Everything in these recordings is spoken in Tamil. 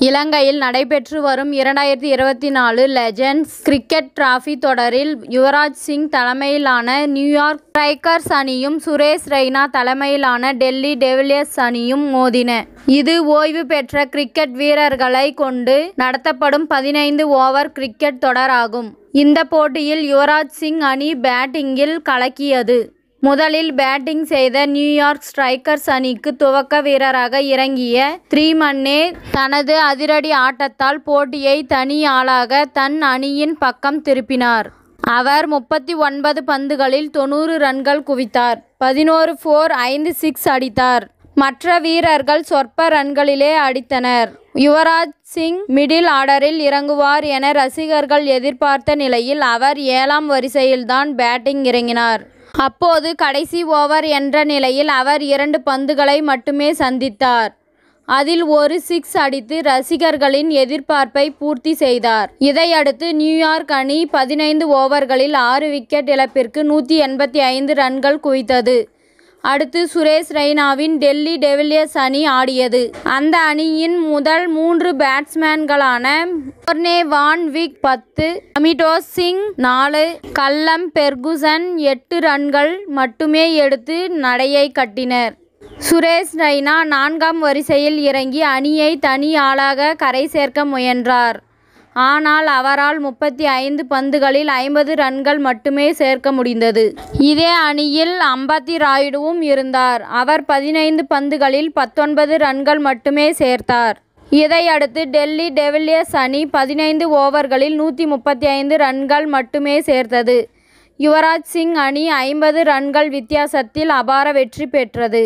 இலங்கையில் நடைபெற்று வரும் இரண்டாயிரத்தி இருபத்தி நாலு லெஜண்ட்ஸ் கிரிக்கெட் டிராபி தொடரில் யுவராஜ் சிங் தலைமையிலான நியூயார்க் ஸ்ட்ரைக்கர்ஸ் அணியும் சுரேஷ் ரெய்னா தலைமையிலான டெல்லி டெவிலியர்ஸ் அணியும் மோதின இது ஓய்வு பெற்ற கிரிக்கெட் வீரர்களை கொண்டு நடத்தப்படும் பதினைந்து ஓவர் கிரிக்கெட் தொடராகும் இந்த போட்டியில் யுவராஜ் சிங் அணி பேட்டிங்கில் கலக்கியது முதலில் பேட்டிங் செய்த நியூயார்க் ஸ்ட்ரைக்கர்ஸ் அணிக்கு துவக்க வீரராக இறங்கிய த்ரீமன்னே தனது அதிரடி ஆட்டத்தால் போட்டியை தனி ஆளாக தன் அணியின் பக்கம் திருப்பினார் அவர் முப்பத்தி ஒன்பது பந்துகளில் தொண்ணூறு ரன்கள் குவித்தார் பதினோரு ஃபோர் ஐந்து சிக்ஸ் அடித்தார் மற்ற வீரர்கள் சொற்ப ரன்களிலே அடித்தனர் யுவராஜ் சிங் மிடில் ஆர்டரில் இறங்குவார் என ரசிகர்கள் எதிர்பார்த்த நிலையில் அவர் ஏழாம் வரிசையில்தான் பேட்டிங் இறங்கினார் அப்போது கடைசி ஓவர் என்ற நிலையில் அவர் இரண்டு பந்துகளை மட்டுமே சந்தித்தார் அதில் ஒரு சிக்ஸ் அடித்து ரசிகர்களின் எதிர்பார்ப்பை பூர்த்தி செய்தார் இதையடுத்து நியூயார்க் அணி பதினைந்து ஓவர்களில் ஆறு விக்கெட் இழப்பிற்கு நூற்றி எண்பத்தி ஐந்து ரன்கள் குவித்தது அடுத்து சுரேஷ் ரெய்னாவின் டெல்லி டெவிலியர்ஸ் அணி ஆடியது அந்த அணியின் முதல் மூன்று பேட்ஸ்மேன்களான மோர்னே வான் விக் பத்து அமிடோஸ் சிங் நாலு கல்லம் பெர்குசன் எட்டு ரன்கள் மட்டுமே எடுத்து நடையை கட்டினர் சுரேஷ் ரெய்னா நான்காம் வரிசையில் இறங்கி அணியை தனி ஆளாக கரை சேர்க்க முயன்றார் ஆனால் அவரால் முப்பத்தி ஐந்து பந்துகளில் ஐம்பது ரன்கள் மட்டுமே சேர்க்க முடிந்தது இதே அணியில் அம்பத்தி ராயுடுவும் இருந்தார் அவர் பதினைந்து பந்துகளில் பத்தொன்பது ரன்கள் மட்டுமே சேர்த்தார் இதையடுத்து டெல்லி டெவிலியர்ஸ் அணி பதினைந்து ஓவர்களில் நூற்றி முப்பத்தி ஐந்து ரன்கள் மட்டுமே சேர்த்தது யுவராஜ் சிங் அணி ஐம்பது ரன்கள் வித்தியாசத்தில் அபார வெற்றி பெற்றது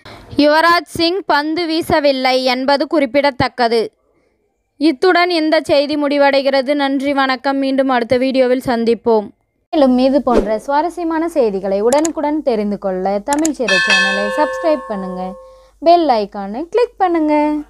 யுவராஜ் சிங் பந்து வீசவில்லை என்பது குறிப்பிடத்தக்கது இத்துடன் இந்த செய்தி முடிவடைகிறது நன்றி வணக்கம் மீண்டும் அடுத்த வீடியோவில் சந்திப்போம் மேலும் இது போன்ற சுவாரஸ்யமான செய்திகளை உடனுக்குடன் தெரிந்து கொள்ள தமிழ் சிறை சேனலை சப்ஸ்கிரைப் பண்ணுங்க பெல் ஐக்கானை கிளிக் பண்ணுங்க